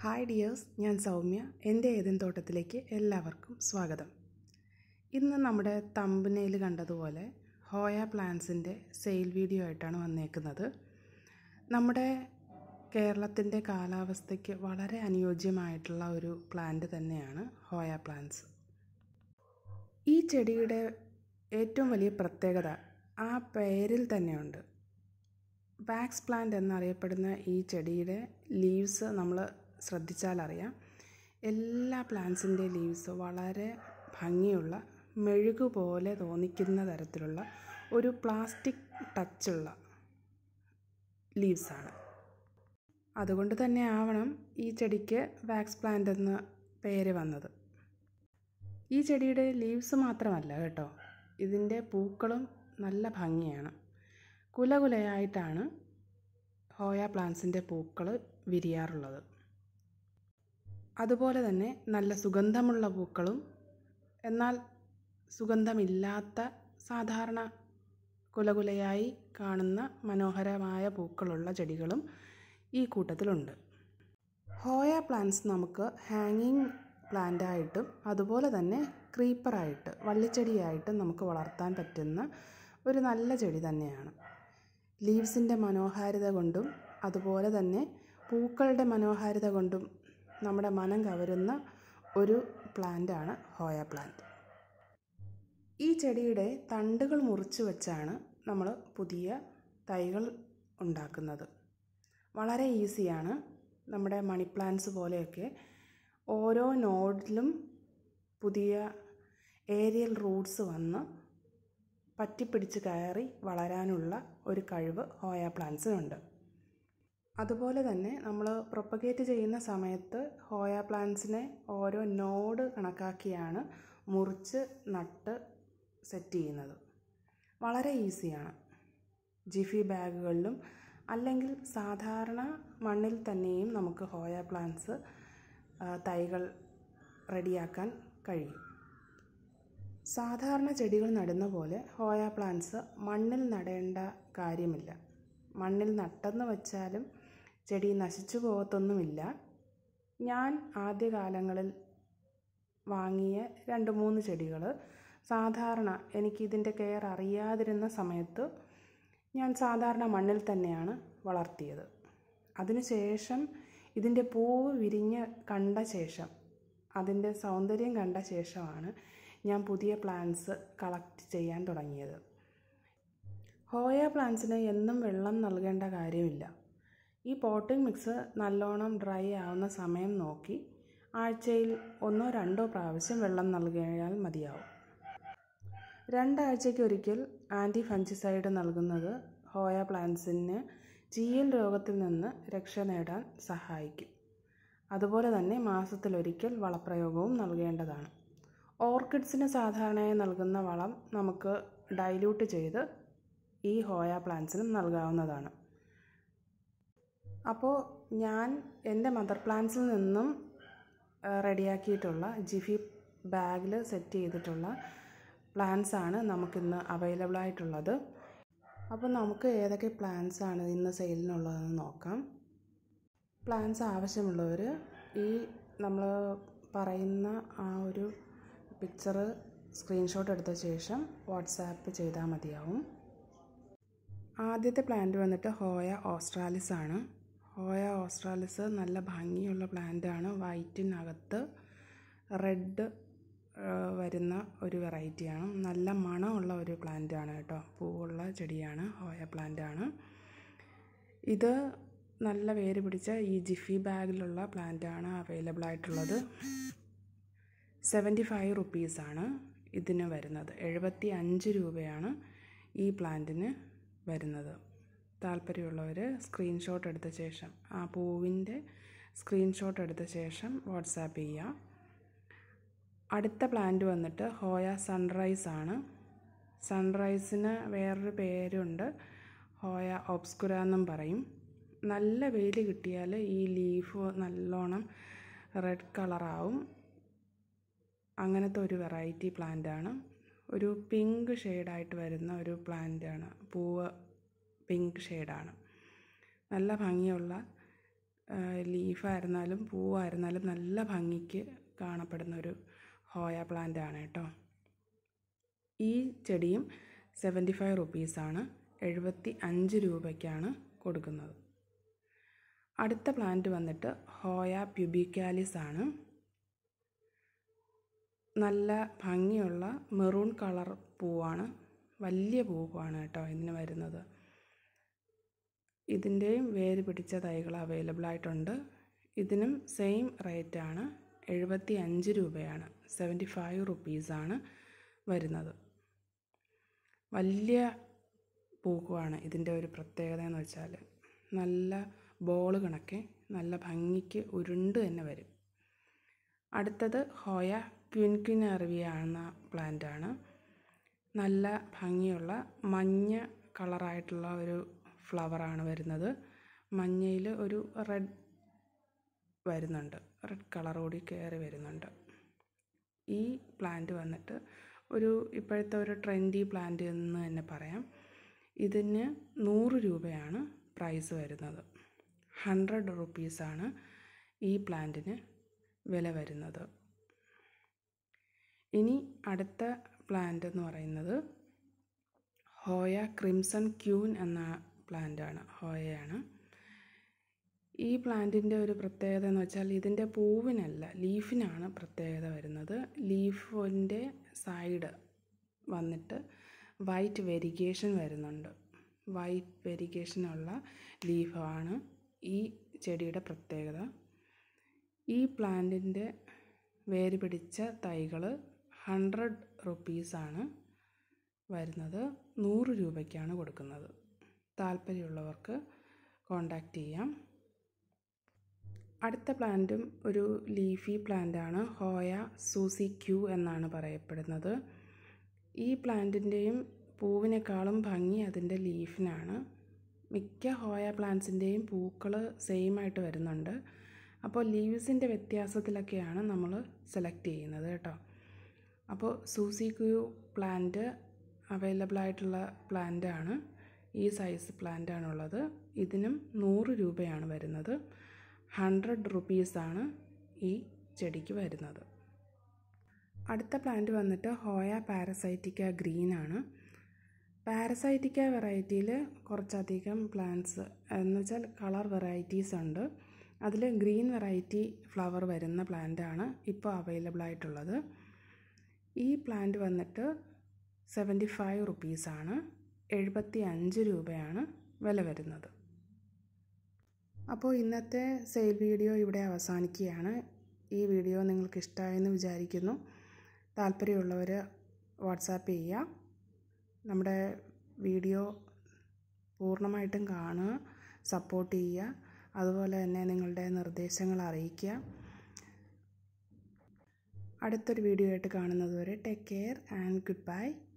hi dears ഞാൻ സൗമ്യ എൻ്റെ ഏതൻ തോട്ടത്തിലേക്ക് എല്ലാവർക്കും സ്വാഗതം ഇന്ന് നമ്മുടെ തമ്പനയിൽ കണ്ടതുപോലെ ഹോയ പ്ലാന്റ്സിൻ്റെ സെയിൽ വീഡിയോ ആയിട്ടാണ് വന്നേക്കുന്നത് നമ്മുടെ കേരളത്തിൻ്റെ കാലാവസ്ഥയ്ക്ക് വളരെ അനുയോജ്യമായിട്ടുള്ള ഒരു പ്ലാന്റ് തന്നെയാണ് ഹോയ പ്ലാന്റ്സ് ഈ ചെടിയുടെ ഏറ്റവും വലിയ പ്രത്യേകത ആ പേരിൽ തന്നെയുണ്ട് വാക്സ് പ്ലാന്റ് എന്നറിയപ്പെടുന്ന ഈ ചെടിയുടെ ലീവ്സ് നമ്മൾ ശ്രദ്ധിച്ചാൽ അറിയാം എല്ലാ പ്ലാന്റ്സിൻ്റെ ലീവ്സ് വളരെ ഭംഗിയുള്ള മെഴുകു പോലെ തോന്നിക്കുന്ന തരത്തിലുള്ള ഒരു പ്ലാസ്റ്റിക് ടച്ചുള്ള ലീവ്സാണ് അതുകൊണ്ട് തന്നെ ആവണം ഈ ചെടിക്ക് വാക്സ് പ്ലാന്റ് എന്ന പേര് വന്നത് ഈ ചെടിയുടെ ലീവ്സ് മാത്രമല്ല കേട്ടോ ഇതിൻ്റെ പൂക്കളും നല്ല ഭംഗിയാണ് കുലകുലയായിട്ടാണ് ഹോയ പ്ലാന്റ്സിൻ്റെ പൂക്കൾ വിരിയാറുള്ളത് അതുപോലെ തന്നെ നല്ല സുഗന്ധമുള്ള പൂക്കളും എന്നാൽ സുഗന്ധമില്ലാത്ത സാധാരണ കുലകുലയായി കാണുന്ന മനോഹരമായ പൂക്കളുള്ള ചെടികളും ഈ കൂട്ടത്തിലുണ്ട് ഹോയ പ്ലാന്റ്സ് നമുക്ക് ഹാങ്ങിങ് പ്ലാന്റായിട്ടും അതുപോലെ തന്നെ ക്രീപ്പറായിട്ട് വള്ളിച്ചെടിയായിട്ടും നമുക്ക് വളർത്താൻ പറ്റുന്ന ഒരു നല്ല ചെടി തന്നെയാണ് ലീവ്സിൻ്റെ മനോഹാരിത കൊണ്ടും അതുപോലെ തന്നെ പൂക്കളുടെ മനോഹാരിത കൊണ്ടും നമ്മുടെ മനം കവരുന്ന ഒരു പ്ലാന്റാണ് ഹോയ പ്ലാന്റ് ഈ ചെടിയുടെ തണ്ടുകൾ മുറിച്ച് വെച്ചാണ് നമ്മൾ പുതിയ തൈകൾ ഉണ്ടാക്കുന്നത് വളരെ ഈസിയാണ് നമ്മുടെ മണി പ്ലാന്റ്സ് പോലെയൊക്കെ ഓരോ നോഡിലും പുതിയ ഏരിയൽ റൂട്ട്സ് വന്ന് പറ്റിപ്പിടിച്ച് കയറി വളരാനുള്ള ഒരു കഴിവ് ഹോയ പ്ലാന്റ്സിനുണ്ട് അതുപോലെ തന്നെ നമ്മൾ പ്രൊപ്പഗേറ്റ് ചെയ്യുന്ന സമയത്ത് ഹോയ പ്ലാന്റ്സിനെ ഓരോ നോഡ് കണക്കാക്കിയാണ് മുറിച്ച് നട്ട് സെറ്റ് ചെയ്യുന്നത് വളരെ ഈസിയാണ് ജിഫി ബാഗുകളിലും അല്ലെങ്കിൽ സാധാരണ മണ്ണിൽ തന്നെയും നമുക്ക് ഹോയ പ്ലാന്റ്സ് തൈകൾ റെഡിയാക്കാൻ കഴിയും സാധാരണ ചെടികൾ നടുന്ന പോലെ ഹോയ പ്ലാന്റ്സ് മണ്ണിൽ നടേണ്ട കാര്യമില്ല മണ്ണിൽ നട്ടെന്ന് വെച്ചാലും ചെടി നശിച്ചു പോകത്തൊന്നുമില്ല ഞാൻ ആദ്യകാലങ്ങളിൽ വാങ്ങിയ രണ്ട് മൂന്ന് ചെടികൾ സാധാരണ എനിക്കിതിൻ്റെ കെയർ അറിയാതിരുന്ന സമയത്ത് ഞാൻ സാധാരണ മണ്ണിൽ തന്നെയാണ് വളർത്തിയത് അതിനുശേഷം ഇതിൻ്റെ പൂവ് വിരിഞ്ഞ് കണ്ട ശേഷം അതിൻ്റെ സൗന്ദര്യം കണ്ട ശേഷമാണ് ഞാൻ പുതിയ പ്ലാന്റ്സ് കളക്ട് ചെയ്യാൻ തുടങ്ങിയത് ഹോയ പ്ലാന്റ്സിന് എന്നും വെള്ളം നൽകേണ്ട കാര്യമില്ല ഈ പോട്ടിംഗ് മിക്സ് നല്ലോണം ഡ്രൈ ആവുന്ന സമയം നോക്കി ആഴ്ചയിൽ ഒന്നോ രണ്ടോ പ്രാവശ്യം വെള്ളം നൽകിയാൽ മതിയാവും രണ്ടാഴ്ചയ്ക്കൊരിക്കൽ ആൻറ്റി ഫഞ്ചിസൈഡ് നൽകുന്നത് ഹോയ പ്ലാന്റ്സിന് ചീയൽ രോഗത്തിൽ നിന്ന് രക്ഷ നേടാൻ സഹായിക്കും അതുപോലെ തന്നെ മാസത്തിലൊരിക്കൽ വളപ്രയോഗവും നൽകേണ്ടതാണ് ഓർക്കിഡ്സിന് സാധാരണയായി നൽകുന്ന വളം നമുക്ക് ഡൈല്യൂട്ട് ചെയ്ത് ഈ ഹോയ പ്ലാന്റ്സിനും നൽകാവുന്നതാണ് അപ്പോൾ ഞാൻ എൻ്റെ മദർ പ്ലാന്റ്സിൽ നിന്നും റെഡിയാക്കിയിട്ടുള്ള ജിഫി ബാഗിൽ സെറ്റ് ചെയ്തിട്ടുള്ള പ്ലാന്റ്സ് ആണ് നമുക്കിന്ന് അവൈലബിൾ ആയിട്ടുള്ളത് അപ്പോൾ നമുക്ക് ഏതൊക്കെ പ്ലാന്റ്സ് ആണ് ഇന്ന് സെയിലിനുള്ളതെന്ന് നോക്കാം പ്ലാന്റ്സ് ആവശ്യമുള്ളവർ ഈ നമ്മൾ പറയുന്ന ആ ഒരു പിക്ചർ സ്ക്രീൻഷോട്ട് എടുത്ത ശേഷം വാട്സാപ്പ് ചെയ്താൽ മതിയാവും ആദ്യത്തെ പ്ലാന്റ് വന്നിട്ട് ഹോയ ഓസ്ട്രാലിസ് ആണ് ഹോയ ഓസ്ട്രാലിസ് നല്ല ഭംഗിയുള്ള പ്ലാന്റാണ് വൈറ്റിനകത്ത് റെഡ് വരുന്ന ഒരു വെറൈറ്റിയാണ് നല്ല മണമുള്ള ഒരു പ്ലാന്റാണ് കേട്ടോ പൂവുള്ള ചെടിയാണ് ഹോയ പ്ലാന്റാണ് ഇത് നല്ല വേര് പിടിച്ച ഈ ജിഫി ബാഗിലുള്ള പ്ലാന്റാണ് അവൈലബിൾ ആയിട്ടുള്ളത് സെവൻറ്റി ഫൈവ് റുപ്പീസാണ് ഇതിന് വരുന്നത് എഴുപത്തി അഞ്ച് രൂപയാണ് ഈ പ്ലാന്റിന് വരുന്നത് താല്പര്യമുള്ളവർ സ്ക്രീൻഷോട്ട് എടുത്ത ശേഷം ആ പൂവിൻ്റെ സ്ക്രീൻഷോട്ട് എടുത്ത ശേഷം വാട്സാപ്പ് ചെയ്യുക അടുത്ത പ്ലാന്റ് വന്നിട്ട് ഹോയ സൺറൈസ് ആണ് സൺറൈസിന് വേറൊരു പേരുണ്ട് ഹോയ ഓബ്സ്കുര എന്നും പറയും നല്ല വെയിൽ കിട്ടിയാൽ ഈ ലീഫ് നല്ലോണം റെഡ് കളറാവും അങ്ങനത്തെ ഒരു വെറൈറ്റി പ്ലാന്റാണ് ഒരു പിങ്ക് ഷെയ്ഡായിട്ട് വരുന്ന ഒരു പ്ലാന്റാണ് പൂവ് പിങ്ക് ഷെയ്ഡാണ് നല്ല ഭംഗിയുള്ള ലീഫായിരുന്നാലും പൂവായിരുന്നാലും നല്ല ഭംഗിക്ക് കാണപ്പെടുന്ന ഒരു ഹോയ പ്ലാന്റ് ആണ് കേട്ടോ ഈ ചെടിയും സെവൻറ്റി ഫൈവ് റുപ്പീസാണ് എഴുപത്തി അഞ്ച് രൂപയ്ക്കാണ് കൊടുക്കുന്നത് അടുത്ത പ്ലാന്റ് വന്നിട്ട് ഹോയ പ്യുബിക്കാലിസ് ആണ് നല്ല ഭംഗിയുള്ള മെറൂൺ കളർ പൂവാണ് വലിയ പൂവാണ് കേട്ടോ ഇതിന് വരുന്നത് ഇതിൻ്റെയും വേര് പിടിച്ച തൈകൾ അവൈലബിൾ ആയിട്ടുണ്ട് ഇതിനും സെയിം റേറ്റാണ് എഴുപത്തി അഞ്ച് രൂപയാണ് സെവൻറ്റി ഫൈവ് റുപ്പീസാണ് വരുന്നത് വലിയ പൂക്കുവാണ് ഇതിൻ്റെ ഒരു പ്രത്യേകത എന്ന് വെച്ചാൽ നല്ല ബോൾ കണക്കെ നല്ല ഭംഗിക്ക് ഉരുണ്ട് തന്നെ വരും അടുത്തത് ഹോയ ക്വിൻക്വിനറിവിയ എന്ന പ്ലാന്റാണ് നല്ല ഭംഗിയുള്ള മഞ്ഞ കളറായിട്ടുള്ള ഒരു ഫ്ലവറാണ് വരുന്നത് മഞ്ഞയിൽ ഒരു റെഡ് വരുന്നുണ്ട് റെഡ് കളർ കൂടി കയറി വരുന്നുണ്ട് ഈ പ്ലാന്റ് വന്നിട്ട് ഒരു ഇപ്പോഴത്തെ ഒരു ട്രെൻഡി പ്ലാന്റ് എന്ന് തന്നെ പറയാം ഇതിന് നൂറ് രൂപയാണ് പ്രൈസ് വരുന്നത് ഹൺഡ്രഡ് റുപ്പീസാണ് ഈ പ്ലാന്റിന് വില വരുന്നത് ഇനി അടുത്ത പ്ലാന്റ് എന്ന് പറയുന്നത് ഹോയ ക്രിംസൺ ക്യൂൻ എന്ന പ്ലാന്റാണ് ഹോയയാണ് ഈ പ്ലാന്റിൻ്റെ ഒരു പ്രത്യേകത എന്ന് വെച്ചാൽ ഇതിൻ്റെ പൂവിനല്ല ലീഫിനാണ് പ്രത്യേകത വരുന്നത് ലീഫിൻ്റെ സൈഡ് വന്നിട്ട് വൈറ്റ് വെരിഗേഷൻ വരുന്നുണ്ട് വൈറ്റ് വെരിഗേഷനുള്ള ലീഫാണ് ഈ ചെടിയുടെ പ്രത്യേകത ഈ പ്ലാന്റിൻ്റെ വേര് പിടിച്ച തൈകൾ ഹൺഡ്രഡ് റുപ്പീസാണ് വരുന്നത് നൂറ് രൂപയ്ക്കാണ് കൊടുക്കുന്നത് താല്പര്യമുള്ളവർക്ക് കോണ്ടാക്റ്റ് ചെയ്യാം അടുത്ത പ്ലാന്റും ഒരു ലീഫി പ്ലാന്റാണ് ഹോയ സൂസി ക്യൂ എന്നാണ് പറയപ്പെടുന്നത് ഈ പ്ലാന്റിൻ്റെയും പൂവിനേക്കാളും ഭംഗി അതിൻ്റെ ലീഫിനാണ് മിക്ക ഹോയ പ്ലാന്റ്സിൻ്റെയും പൂക്കൾ സെയിം ആയിട്ട് വരുന്നുണ്ട് അപ്പോൾ ലീവ്സിൻ്റെ വ്യത്യാസത്തിലൊക്കെയാണ് നമ്മൾ സെലക്ട് ചെയ്യുന്നത് കേട്ടോ അപ്പോൾ സൂസി ക്യൂ പ്ലാന്റ് അവൈലബിൾ ആയിട്ടുള്ള പ്ലാന്റാണ് ഈ സൈസ് പ്ലാന്റാണുള്ളത് ഇതിനും നൂറ് രൂപയാണ് വരുന്നത് ഹൺഡ്രഡ് റുപ്പീസാണ് ഈ ചെടിക്ക് വരുന്നത് അടുത്ത പ്ലാന്റ് വന്നിട്ട് ഹോയ പാരസൈറ്റിക്ക ഗ്രീൻ ആണ് പാരസൈറ്റിക്ക വെറൈറ്റിയിൽ കുറച്ചധികം പ്ലാന്റ്സ് എന്ന് വെച്ചാൽ കളർ വെറൈറ്റീസ് ഉണ്ട് അതിൽ ഗ്രീൻ വെറൈറ്റി ഫ്ലവർ വരുന്ന പ്ലാന്റാണ് ഇപ്പോൾ അവൈലബിൾ ആയിട്ടുള്ളത് ഈ പ്ലാന്റ് വന്നിട്ട് സെവൻറ്റി ഫൈവ് റുപ്പീസാണ് എഴുപത്തി അഞ്ച് രൂപയാണ് വില വരുന്നത് അപ്പോൾ ഇന്നത്തെ സെയിൽ വീഡിയോ ഇവിടെ അവസാനിക്കുകയാണ് ഈ വീഡിയോ നിങ്ങൾക്ക് ഇഷ്ടമായെന്ന് വിചാരിക്കുന്നു താല്പര്യമുള്ളവർ വാട്സാപ്പ് ചെയ്യുക നമ്മുടെ വീഡിയോ പൂർണ്ണമായിട്ടും കാണുക സപ്പോർട്ട് ചെയ്യുക അതുപോലെ തന്നെ നിങ്ങളുടെ നിർദ്ദേശങ്ങൾ അറിയിക്കുക അടുത്തൊരു വീഡിയോ ആയിട്ട് കാണുന്നത് വരെ take care and good bye